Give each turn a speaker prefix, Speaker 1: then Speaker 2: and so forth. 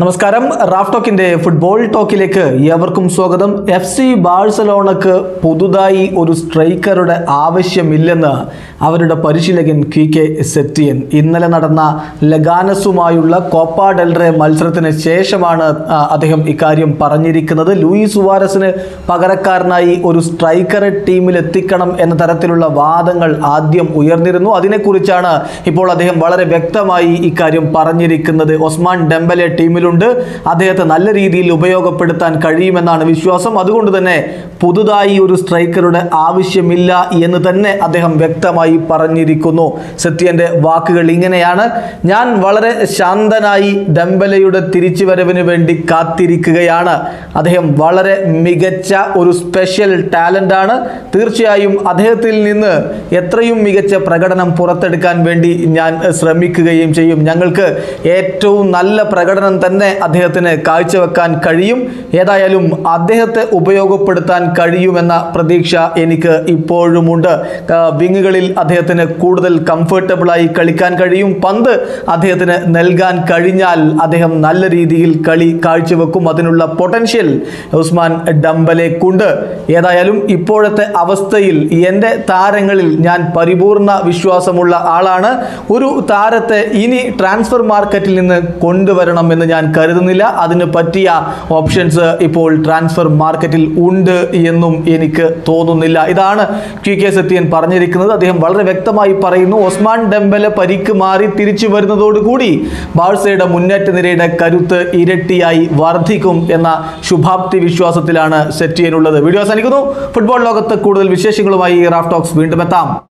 Speaker 1: നമസ്കാരം Raf ടോക്കിന്റെ football ടോക്കിലേക്ക് ഏവർക്കും സ്വാഗതം എഫ് സി ബാഴ്സലോണക്ക് പുതുതായി ഒരു സ്ട്രൈക്കറുടെ ആവശ്യമില്ലെന്ന് അവരുടെ പരിശീലകൻ കി കെ സെറ്റിയൻ ഇന്നലെ നടന്ന ലഗാനസുമായുള്ള കോപ്പ ഡെൽറെ മത്സരത്തിന് ശേഷമാണ് ആ, അദ്ദേഹം ഇക്കാര്യം പറഞ്ഞിരിക്കുന്നത് ലൂയിസ് സുവാരസിന് പകരക്കാരനായി ഒരു സ്ട്രൈക്കറെ ടീമിൽ എത്തിക്കണം എന്ന തരത്തിലുള്ള വാദങ്ങൾ ആദ്യം ഉയർന്നിരുന്നു അതിനെക്കുറിച്ചാണ് ഇപ്പോൾ അദ്ദേഹം വളരെ വ്യക്തമായി ഇക്കാര്യം പറഞ്ഞിരിക്കുന്നത് ഒസ്മാൻ ഡെമ്പലെ ടീമിലുണ്ട് അദ്ദേഹത്തെ നല്ല രീതിയിൽ ഉപയോഗപ്പെടുത്താൻ കഴിയുമെന്നാണ് വിശ്വാസം അതുകൊണ്ട് തന്നെ പുതുതായി ഒരു സ്ട്രൈക്കറുടെ ആവശ്യമില്ല എന്ന് തന്നെ അദ്ദേഹം വ്യക്തമായി പറഞ്ഞിരിക്കുന്നു സത്യന്റെ വാക്കുകൾ ഇങ്ങനെയാണ് ഞാൻ വളരെ ശാന്തനായി ഡെമ്പലയുടെ തിരിച്ചുവരവിന് വേണ്ടി കാത്തിരിക്കുകയാണ് അദ്ദേഹം വളരെ മികച്ച ഒരു സ്പെഷ്യൽ ടാലന്റ് ആണ് തീർച്ചയായും അദ്ദേഹത്തിൽ നിന്ന് എത്രയും മികച്ച പ്രകടനം പുറത്തെടുക്കാൻ വേണ്ടി ഞാൻ ശ്രമിക്കുകയും ചെയ്യും ഞങ്ങൾക്ക് ഏറ്റവും നല്ല പ്രകടനം തന്നെ അദ്ദേഹത്തിന് കാഴ്ചവെക്കാൻ കഴിയും ഏതായാലും അദ്ദേഹത്തെ ഉപയോഗപ്പെടുത്താൻ കഴിയുമെന്ന പ്രതീക്ഷ എനിക്ക് ഇപ്പോഴുമുണ്ട് ആ, വിങ്ങുകളിൽ അദ്ദേഹത്തിന് കൂടുതൽ കംഫർട്ടബിളായി കളിക്കാൻ കഴിയും പന്ത് അദ്ദേഹത്തിന് നൽകാൻ കഴിഞ്ഞാൽ അദ്ദേഹം നല്ല രീതിയിൽ കളി കാഴ്ചവെക്കും അതിനുള്ള പൊട്ടൻഷ്യൽ ഉസ്മാൻ ഡംബലേക്കുണ്ട് ഏതായാലും ഇപ്പോഴത്തെ അവസ്ഥയിൽ എൻ്റെ താരങ്ങളിൽ ഞാൻ പരിപൂർണ വിശ്വാസമുള്ള ആളാണ് ഒരു താരത്തെ ഇനി ട്രാൻസ്ഫർ മാർക്കറ്റിൽ നിന്ന് കൊണ്ടുവരണം എന്ന് ഞാൻ കരുതുന്നില്ല അതിന് പറ്റിയ ഓപ്ഷൻസ് ഇപ്പോൾ ട്രാൻസ്ഫർ മാർക്കറ്റിൽ ഉണ്ട് എന്നും എനിക്ക് തോന്നുന്നില്ല ഇതാണ് ക്യു കെ സത്യൻ പറഞ്ഞിരിക്കുന്നത് അദ്ദേഹം വളരെ വ്യക്തമായി പറയുന്നു ഒസ്മാൻ ഡെമ്പലെ പരിക്ക് മാറി തിരിച്ചു വരുന്നതോടുകൂടി ബാഴ്സയുടെ മുന്നേറ്റ നിരയുടെ കരുത്ത് ഇരട്ടിയായി വർദ്ധിക്കും എന്ന ശുഭാപ്തി വിശ്വാസത്തിലാണ് സെറ്റിയനുള്ളത് വീഡിയോ അവസാനിക്കുന്നു ഫുട്ബോൾ ലോകത്ത് കൂടുതൽ വിശേഷങ്ങളുമായി റാഫ് ടോക്സ് വീണ്ടും എത്താം